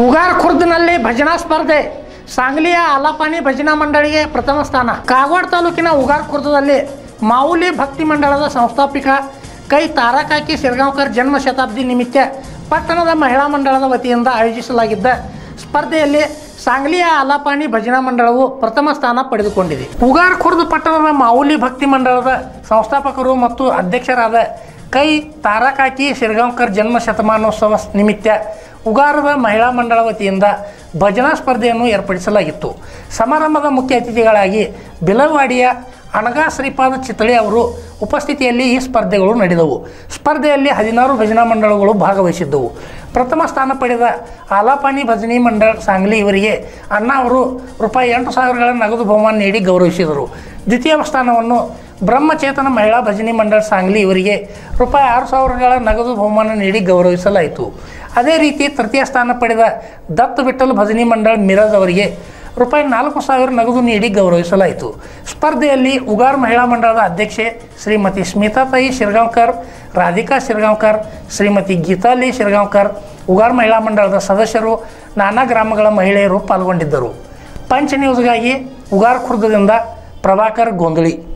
ಉಗಾರ್ ಖುರ್ದ್ನಲ್ಲಿ ಭಜನಾ ಸ್ಪರ್ಧೆ ಸಾಂಗ್ಲಿಯ ಆಲಾಪಾನಿ ಭಜನಾ ಮಂಡಳಿಗೆ ಪ್ರಥಮ ಸ್ಥಾನ ಕಾಗವಾಡ ತಾಲೂಕಿನ ಉಗಾರ್ ಖುರ್ದದಲ್ಲಿ ಮಾವುಲಿ ಭಕ್ತಿ ಮಂಡಳದ ಸಂಸ್ಥಾಪಿಕ ಕೈ ತಾರಕಾಕಿ ಶಿರ್ಗಾಂವ್ಕರ್ ಜನ್ಮ ಶತಾಬ್ದಿ ನಿಮಿತ್ತ ಪಟ್ಟಣದ ಮಹಿಳಾ ಮಂಡಳದ ವತಿಯಿಂದ ಆಯೋಜಿಸಲಾಗಿದ್ದ ಸ್ಪರ್ಧೆಯಲ್ಲಿ ಸಾಂಗ್ಲಿಯ ಆಲಾಪಾನಿ ಭಜನಾ ಮಂಡಳವು ಪ್ರಥಮ ಸ್ಥಾನ ಪಡೆದುಕೊಂಡಿದೆ ಉಗಾರ್ ಖುರ್ದ್ ಪಟ್ಟಣದ ಮಾವುಲಿ ಭಕ್ತಿ ಮಂಡಳದ ಸಂಸ್ಥಾಪಕರು ಮತ್ತು ಅಧ್ಯಕ್ಷರಾದ ಕೈ ತಾರಕಾಕಿ ಶಿರ್ಗಾಂವ್ಕರ್ ಜನ್ಮ ಶತಮಾನೋತ್ಸವ ನಿಮಿತ್ತ ಉಗಾರದ ಮಹಿಳಾ ಮಂಡಳ ವತಿಯಿಂದ ಭಜನಾ ಸ್ಪರ್ಧೆಯನ್ನು ಏರ್ಪಡಿಸಲಾಗಿತ್ತು ಸಮಾರಂಭದ ಮುಖ್ಯ ಅತಿಥಿಗಳಾಗಿ ಬಿಲವಾಡಿಯ ಅಣಗಾ ಶ್ರೀಪಾದ ಚಿತ್ತಳಿ ಅವರು ಉಪಸ್ಥಿತಿಯಲ್ಲಿ ಈ ಸ್ಪರ್ಧೆಗಳು ನಡೆದವು ಸ್ಪರ್ಧೆಯಲ್ಲಿ ಹದಿನಾರು ಭಜನಾ ಮಂಡಳಗಳು ಭಾಗವಹಿಸಿದ್ದವು ಪ್ರಥಮ ಸ್ಥಾನ ಪಡೆದ ಆಲಾಪಾನಿ ಭಜನಿ ಮಂಡಳ ಸಾಂಗ್ಲಿ ಇವರಿಗೆ ಅಣ್ಣ ಅವರು ರೂಪಾಯಿ ಎಂಟು ಸಾವಿರಗಳ ನಗದು ಬಹುಮಾನ ನೀಡಿ ಗೌರವಿಸಿದರು ದ್ವಿತೀಯ ಸ್ಥಾನವನ್ನು ಬ್ರಹ್ಮಚೇತನ ಮಹಿಳಾ ಭಜನಿ ಮಂಡಳ ಸಾಂಗ್ಲಿ ಇವರಿಗೆ ರೂಪಾಯಿ ಆರು ಸಾವಿರಗಳ ನಗದು ಬಹುಮಾನ ನೀಡಿ ಗೌರವಿಸಲಾಯಿತು ಅದೇ ರೀತಿ ತೃತೀಯ ಸ್ಥಾನ ಪಡೆದ ದತ್ತ ವಿಠಲ್ ಭಜನಿ ಮಂಡಳ ಮಿರಜ್ ಅವರಿಗೆ ರೂಪಾಯಿ ನಾಲ್ಕು ಸಾವಿರ ನಗದು ನೀಡಿ ಗೌರವಿಸಲಾಯಿತು ಸ್ಪರ್ಧೆಯಲ್ಲಿ ಉಗಾರ್ ಮಹಿಳಾ ಮಂಡಳದ ಅಧ್ಯಕ್ಷೆ ಶ್ರೀಮತಿ ಸ್ಮಿತಾತಾಯಿ ಶಿರ್ಗಾಂವ್ಕರ್ ರಾಧಿಕಾ ಶಿರ್ಗಾಂವ್ಕರ್ ಶ್ರೀಮತಿ ಗೀತಾಲಿ ಶಿರ್ಗಾಂವ್ಕರ್ ಉಗಾರ್ ಮಹಿಳಾ ಮಂಡಳದ ಸದಸ್ಯರು ನಾನಾ ಗ್ರಾಮಗಳ ಮಹಿಳೆಯರು ಪಾಲ್ಗೊಂಡಿದ್ದರು ಪಂಚ್ ನ್ಯೂಸ್ಗಾಗಿ ಉಗಾರ್ ಖುರ್ದದಿಂದ ಪ್ರಭಾಕರ್ ಗೊಂದಳಿ